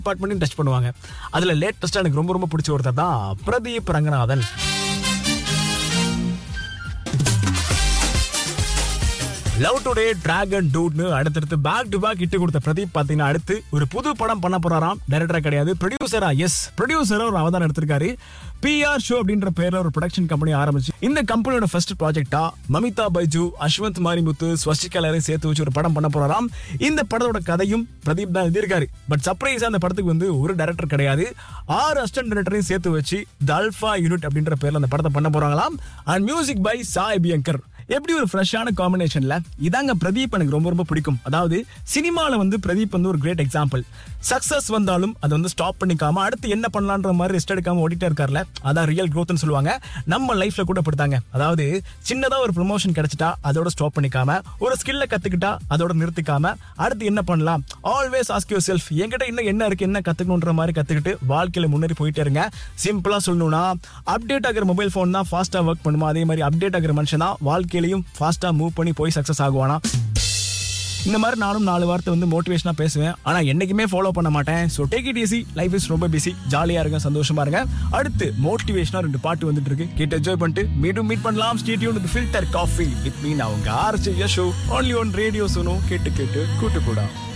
டிபார்ட்மெண்ட்டையும் touch பண்ணுவாங்க அதுல லேட்டஸ்டா எனக்கு ரொம்ப ரொம்ப பிடிச்ச ஒருத்தர் தான் Pradeep Ranganathan love today dragon டூட்னு அடுத்தடுத்து பேக் டு பேக் இட்டு கொடுத்த பிரதீப் பாத்தீங்கன்னா அடுத்து ஒரு புது படம் பண்ண போறாராம் டைரக்டரா கிடையாது ப்ரொடியூசரா எஸ் ப்ரொடியூசரா ஒரு அவதாரம் எடுத்திருக்காரு பிஆர் ஷோ அப்படின்ற பேர்ல ஒரு ப்ரொடக்ஷன் கம்பெனி ஆரம்பிச்சு இந்த கம்பெனியோட ஃபர்ஸ்ட் ப்ராஜெக்டா மமிதா பைஜு அஸ்வந்த் மாரிமுத்து ஸ்வஸ்டிகா எல்லாரையும் சேர்த்து வச்சு ஒரு படம் பண்ண போறாராம் இந்த படத்தோட கதையும் பிரதீப் தான் எழுதியிருக்காரு பட் சர்ப்ரைஸா அந்த படத்துக்கு வந்து ஒரு டைரக்டர் கிடையாது ஆறு அசிஸ்டன்ட் டைரக்டரையும் சேர்த்து வச்சு தல்ஃபா யூனிட் அப்படின்ற பேர்ல அந்த படத்தை பண்ண போறாங்களாம் and music by Sai Abhyankkar எப்படி ஒரு ஃப்ரெஷ்ஷான காம்பினேஷன்ல இதாங்க பிரதீப் எனக்கு ரொம்ப ரொம்ப பிடிக்கும் அதாவது சினிமால வந்து பிரதீப் வந்து ஒரு கிரேட் எக்ஸாம்பிள் சக்சஸ் வந்தாலும் அதை வந்து ஸ்டாப் பண்ணிக்காம அடுத்து என்ன பண்ணலான்ற மாதிரி ரெஸ்ட் எடுக்காம ஓடிட்டே இருக்கார்ல அதான் ரியல் க்ரோத்னு சொல்லுவாங்க நம்ம லைஃப்ல கூட படுத்தாங்க அதாவது சின்னதா ஒரு ப்ரொமோஷன் கிடைச்சிட்டா அதோட ஸ்டாப் பண்ணிக்காம ஒரு ஸ்கில்ல கத்துக்கிட்டா அதோட நிறுத்திக்காம அடுத்து என்ன பண்ணலாம் ஆல்வேஸ் ஆஸ்க் யூர் செல்ஃப் என்கிட்ட இன்னும் என்ன இருக்கு என்ன கத்துக்கணுன்ற மாதிரி கத்துக்கிட்டு வாழ்க்கையில முன்னேறி போயிட்டே இருங்க சிம்பிளா சொல்லணும்னா அப்டேட் ஆகிற மொபைல் ஃபோன் தான் ஃபாஸ்டா ஒர்க் பண்ணுமா அதே மாதிரி அப்டேட் ஆகிற மனுஷன் தான் வாழ்க்கையிலையும் ஃபாஸ்டா மூவ் பண்ணி போய் சக்சஸ் ஆகுவானா இந்த மாதிரி நானும் நாலு வார்த்தை வந்து மோட்டிவேஷனா பேசுவேன் ஆனா என்னைக்குமே ஃபாலோ பண்ண மாட்டேன் so take it easy life is ரொம்ப பிஸி ஜாலியா இருங்க சந்தோஷமா இருங்க அடுத்து மோட்டிவேஷனா ரெண்டு பாட்டு வந்துட்டு இருக்கு கேட்டு என்ஜாய் பண்ணிட்டு மீண்டும் மீட் பண்ணலாம் stay tuned with filter coffee with மீன் அவங்க RJ show only one radio சொன்னோம் கேட்டு கேட்டு கூட்டு கூடா